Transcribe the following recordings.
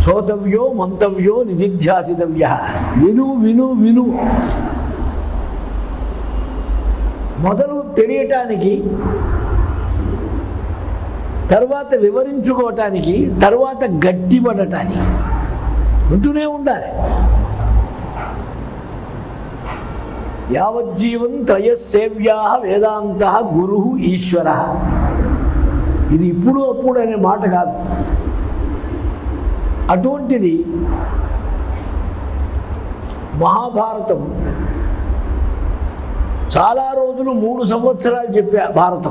శ్రోతవ్యో మంతవ్యో నిధిధ్యాసితవ్య విను విను విను మొదలు తెలియటానికి తర్వాత వివరించుకోవటానికి తర్వాత గట్టిపడటానికి ఉంటూనే ఉండాలి యావజ్జీవం త్రయసేవ్యా వేదాంత గురు ఈశ్వర ఇది ఇప్పుడు అప్పుడు అనే మాట కాదు అటువంటిది మహాభారతం చాలా రోజులు మూడు సంవత్సరాలు చెప్పా భారతం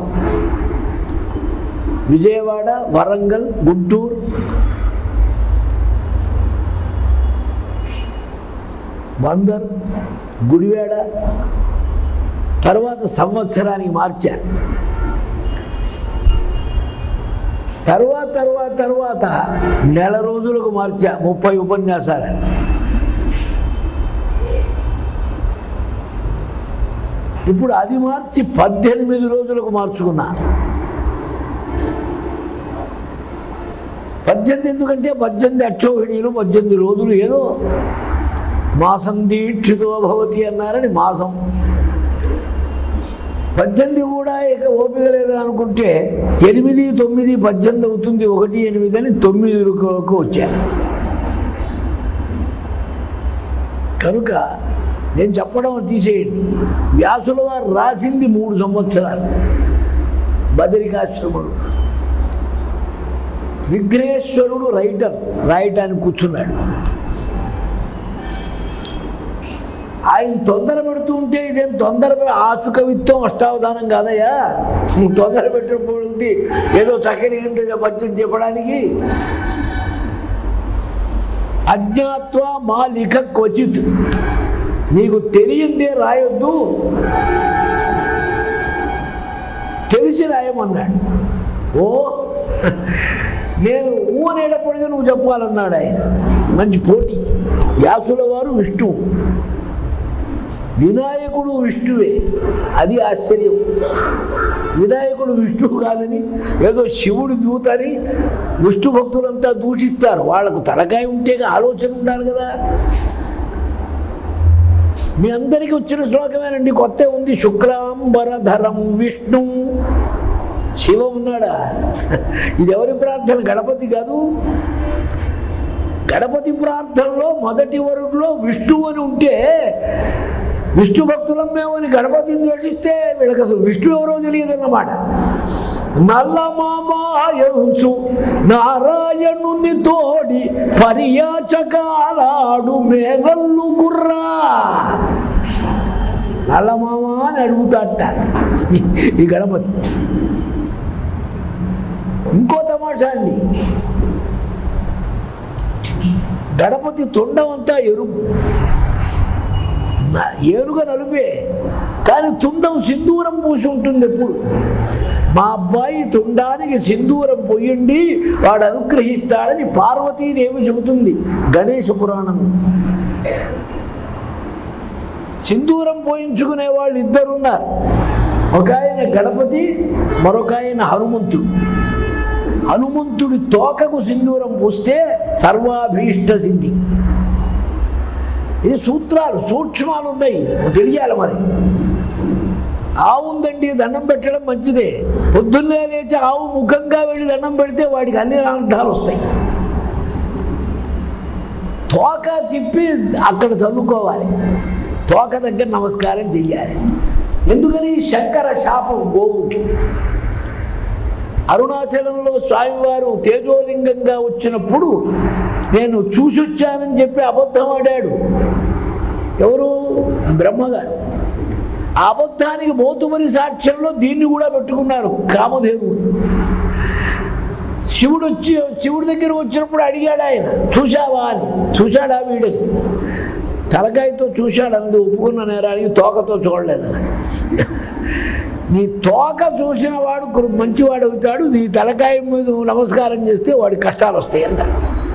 విజయవాడ వరంగల్ గుంటూరు బందర్ గుడివాడ తర్వాత సంవత్సరానికి మార్చా తర్వాత తర్వాత తర్వాత నెల రోజులకు మార్చా ముప్పై ఉపన్యాసాలు ఇప్పుడు అది మార్చి పద్దెనిమిది రోజులకు మార్చుకున్నా పద్దెనిమిది ఎందుకంటే పద్దెనిమిది అక్షోహిణీలు పద్దెనిమిది రోజులు ఏదో మాసం దీక్షితో భవతి అన్నారని మాసం పద్దెనిమిది కూడా ఇక ఓపిక లేదని అనుకుంటే ఎనిమిది తొమ్మిది పద్దెనిమిది అవుతుంది ఒకటి ఎనిమిది అని తొమ్మిది వరకు వచ్చా కనుక నేను చెప్పడం తీసేయండి వ్యాసుల వారు రాసింది మూడు సంవత్సరాలు బదరికాశ్రముడు విఘ్నేశ్వరుడు రైటర్ రాయటానికి కూర్చున్నాడు ఆయన తొందర పెడుతూ ఉంటే ఇదేం తొందర పె- ఆసు కవిత్వం అష్టావధానం కాదయ్యా నువ్వు తొందర పెట్టినప్పుడు ఏదో చక్కని ఎంత పద్యం చెప్పడానికి అజ్ఞాత్వ మా లిఖ క్వచిత్ నీకు తెలియందే రాయొద్దు తెలిసి రాయమన్నాడు ఓ నేను ఊ అనేటప్పటికీ నువ్వు చెప్పాలన్నాడు ఆయన మంచి పోటీ వ్యాసుల వారు విష్ణువు వినాయకుడు విష్ణువే అది ఆశ్చర్యం వినాయకుడు విష్ణువు కాదని ఏదో శివుడు దూతని విష్ణు భక్తులంతా దూషిస్తారు వాళ్ళకు తలకాయ ఉంటే ఆలోచన ఉండాలి కదా మీ అందరికీ వచ్చిన శ్లోకమేనండి కొత్త ఉంది శుక్లాంబరధరం విష్ణు శివ ఉన్నాడా ఇది ఎవరి ప్రార్థన గణపతి కాదు గణపతి ప్రార్థనలో మొదటి వరుడులో విష్ణువు అని ఉంటే విష్ణు భక్తులం మేమని గణపతిని ద్వేషిస్తే వీళ్ళకి అసలు విష్ణు ఎవరో తెలియదన్నమాట నల్లమామాయంచు నారాయణుని తోడి పర్యాచకాలాడు మేనల్లు గుర్రా నల్లమామ అని అడుగుతాట ఈ గణపతి ఇంకో తమాషా అండి గణపతి తొండం అంతా ఎరుపు నా- ఏనుగ నలుపే కానీ తుండం సింధూరం పూసి ఉంటుంది ఎప్పుడు మా అబ్బాయి తుండానికి సింధూరం పొయ్యండి వాడు అనుగ్రహిస్తాడని పార్వతీదేవి చెబుతుంది గణేశ పురాణం సింధూరం పోయించుకునే వాళ్ళు ఇద్దరున్నారు ఒక ఆయన గణపతి మరొక ఆయన హనుమంతుడు హనుమంతుడి తోకకు సింధూరం పూస్తే సర్వాభీష్ట సిద్ధి ఇది సూత్రాలు సూక్ష్మాలు ఉన్నాయి తెలియాలి మరి ఆవు ఉందండి దండం పెట్టడం మంచిదే పొద్దున్నే లేచి ఆవు ముఖంగా వెళ్ళి దండం పెడితే వాడికి అన్ని అర్థాలు వస్తాయి తోక తిప్పి అక్కడ చల్లుకోవాలి తోక దగ్గర నమస్కారం చెయ్యాలి ఎందుకని శంకర శాపం గోవుకి అరుణాచలంలో స్వామివారు తేజోలింగంగా వచ్చినప్పుడు నేను చూసొచ్చానని చెప్పి అబద్ధం ఆడాడు ఎవరు బ్రహ్మగారు ఆ అబద్ధానికి మోతుమరి సాక్ష్యంలో దీన్ని కూడా పెట్టుకున్నారు కామధేనువుని శివుడు వచ్చి శివుడి దగ్గర వచ్చినప్పుడు అడిగాడు ఆయన చూశావా అని చూశాడా వీడని తలకాయతో చూశాడు అందుకు ఒప్పుకున్న నేరానికి తోకతో చూడలేదని నీ తోక చూసిన వాడు కురు- మంచివాడు అవుతాడు నీ తలకాయ మీద నువ్వు నమస్కారం చేస్తే వాడి కష్టాలు వస్తాయి అంట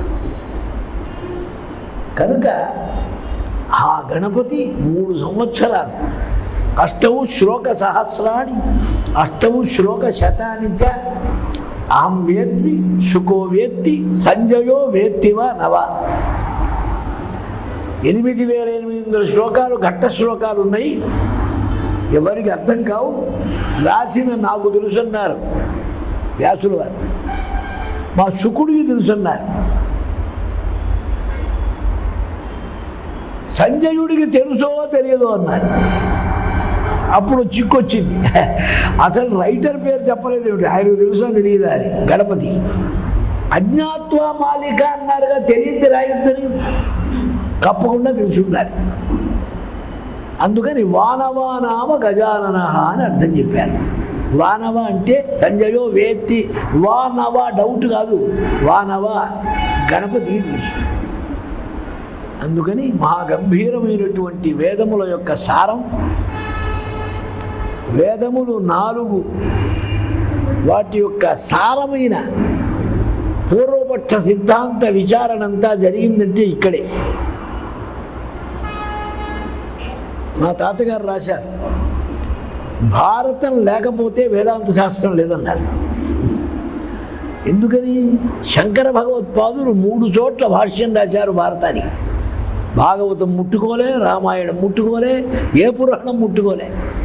కనుక ఆ గణపతి మూడు సంవత్సరాలు అష్టవు శ్లోక సహస్రాన్ని అష్టవు శ్లోక శతాని చ అహం వేత్మి శుకో వేత్తి సంజయో వేత్తివా నవ ఎనిమిది వేల ఎనిమిది వందల శ్లోకాలు ఘట్ట శ్లోకాలు ఉన్నాయి ఎవరికి అర్థం కావు రాసిన నాకు తెలుసన్నారు వ్యాసుల వారు మా శుకుడికి తెలుసన్నారు సంజయుడికి తెలుసో తెలియదో అన్నారు అప్పుడు చిక్కొచ్చింది అసలు రైటర్ పేరు చెప్పలేదు ఏమిటి ఆయనకు తెలుసో తెలియదా అని గణపతి అజ్ఞాత్వ మాలిక అన్నారుగా తెలియదు రాయొద్దని తప్పకుండా తెలిసి ఉండాలి అందుకని వానవానామ గజానన అని అర్థం చెప్పారు వానవ అంటే సంజయో వేత్తి వానవ డౌట్ కాదు వానవ గణపతి తెలుసు అందుకని మహాగంభీరమైనటువంటి వేదముల యొక్క సారం వేదములు నాలుగు వాటి యొక్క సారమైన పూర్వపక్ష సిద్ధాంత విచారణ అంతా జరిగిందంటే ఇక్కడే మా తాతగారు రాశారు భారతం లేకపోతే వేదాంత శాస్త్రం లేదన్నారు ఎందుకని శంకర భగవత్పాదులు మూడు చోట్ల భాష్యం రాశారు భారతానికి భాగవతం ముట్టుకోలే రామాయణం ముట్టుకోలే ఏ పురాణం ముట్టుకోలే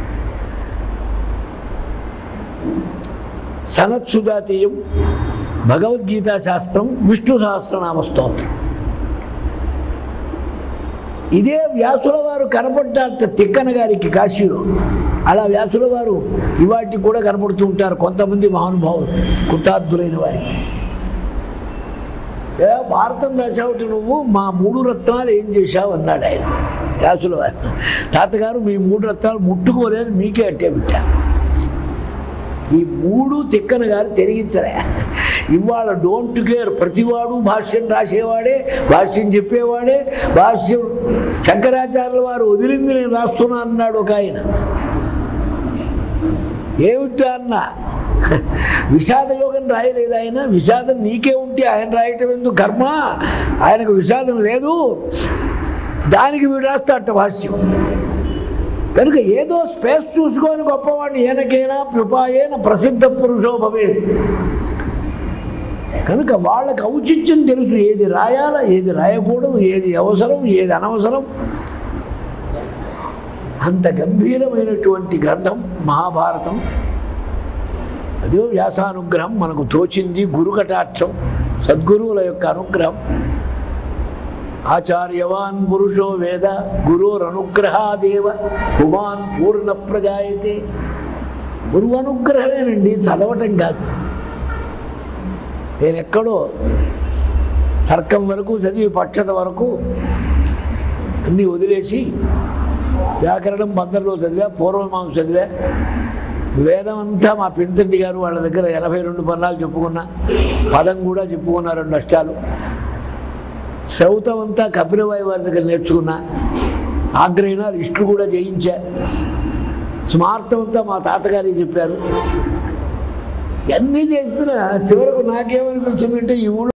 సనత్సుజాతీయం భగవద్గీతా శాస్త్రం విష్ణు సహస్రనామ స్తోత్రం ఇదే వ్యాసుల వారు కనపడ్డారట తిక్కన గారికి కాశీలో అలా వ్యాసుల వారు ఇవాటికి కూడా కనపడుతూ ఉంటారు కొంతమంది మహానుభావులు కృతార్థులైన వారికి ఏ భారతం రాసావుటి నువ్వు మా మూడు రత్నాలు ఏం చేశావు అన్నాడు ఆయన వ్యాసుల వారు తాతగారు మీ మూడు రత్నాలు ముట్టుకోలేదు మీకే అట్టే పెట్టారు ఈ మూడు తిక్కన గారు తెరిగించలే ఇవాళ డోంట్ కేర్ ప్రతివాడు భాష్యం రాసేవాడే భాష్యం చెప్పేవాడే భాష్యం శంకరాచార్యుల వారు వదిలింది నేను రాస్తున్నా అన్నాడు ఒక ఆయన ఏమిటా అన్న విషాద యోగం రాయలేదు ఆయన విషాదం నీకే ఉంటే ఆయన రాయటం ఎందుకు కర్మ ఆయనకు విషాదం లేదు దానికి వీడు రాస్తాడట భాష్యం కనుక ఏదో స్పేస్ చూసుకొని గొప్పవాడిని ఏనకైనా పిపాయేన ప్రసిద్ధ పురుషో భవేత్ కనుక వాళ్ళకి ఔచిత్యం తెలుసు ఏది రాయాలా ఏది రాయకూడదు ఏది అవసరం ఏది అనవసరం అంత గంభీరమైనటువంటి గ్రంథం మహాభారతం అదే వ్యాసానుగ్రహం మనకు తోచింది గురుకటాక్షం సద్గురువుల యొక్క అనుగ్రహం ఆచార్యవాన్ పురుషో వేద గురోరనుగ్రహాదేవ పుమాన్ పూర్ణ ప్రజాయతే గురువు అనుగ్రహమేనండి చదవటం కాదు నేను ఎక్కడో తర్కం వరకు చదివి పక్షత వరకు అన్నీ వదిలేసి వ్యాకరణం బందర్లో చదివా పూర్వమాంస చదివా వేదం అంతా మా పెంచండి గారు వాళ్ళ దగ్గర ఎనభై రెండు పన్నాలు చెప్పుకున్నా పదం కూడా చెప్పుకున్నా రెండు అష్టాలు శ్రౌతం అంతా కపిలవాయి వారి దగ్గర నేర్చుకున్నా ఆగ్రహణాలు ఇష్ట్లు కూడా జయించా స్మార్థం అంతా మా తాతగారి చెప్పారు అన్నీ చెప్పినా చివరకు నాకేమనిపించిందంటే ఈ ఊళ్ళో